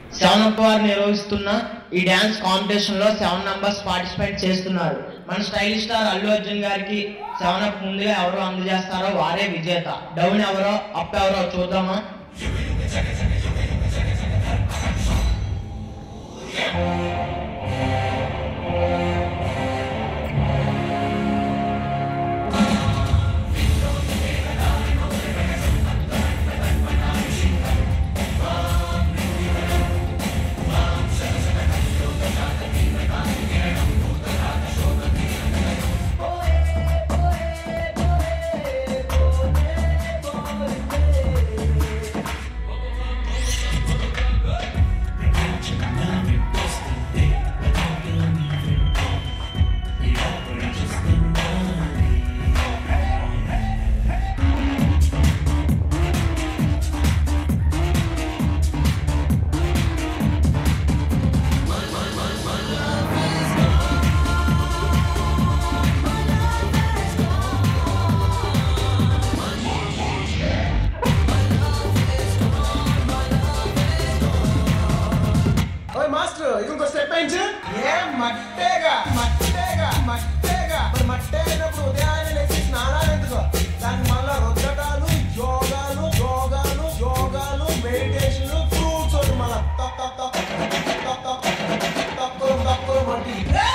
Seven up వారు నిర్వహిస్తున్న ఈ డ్యాన్స్ కాంపిటీషన్ లో సెవెన్ నంబర్స్ పార్టిసిపేట్ చేస్తున్నారు మన స్టైల్ స్టార్ అల్లు అర్జున్ గారికి సెవెన్ అప్ ముందుగా ఎవరు అందజేస్తారో వారే విజేత డౌన్ ఎవరో అప్ ఎవరో చూద్దామా ఓయ్ మాస్టర్ ఇంకో స్టెప్ వేయించు ఏ మట్టేగా మట్టేగా మట్టేగా మరి మట్టే అయినప్పుడు ఉదయాన్నే లేచి స్నానాలు ఎందుకు దాని మళ్ళా రుద్దటాలు యోగాలు యోగాలు యోగాలు మెడిటేషన్లు ఫ్రూట్స్ ఒకటి మళ్ళా తప్ తప్ తప్ తప్ తప్ తక్కువ తక్కువ మట్టి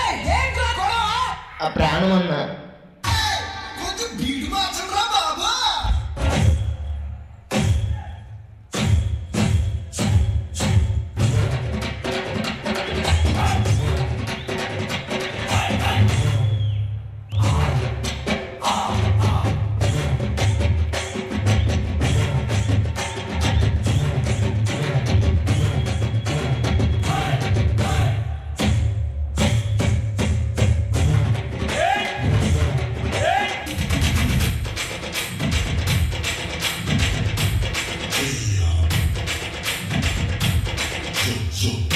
ఆ ప్రాణం అన్న కొంచెం బీడు మార్చండి బాబా Zo.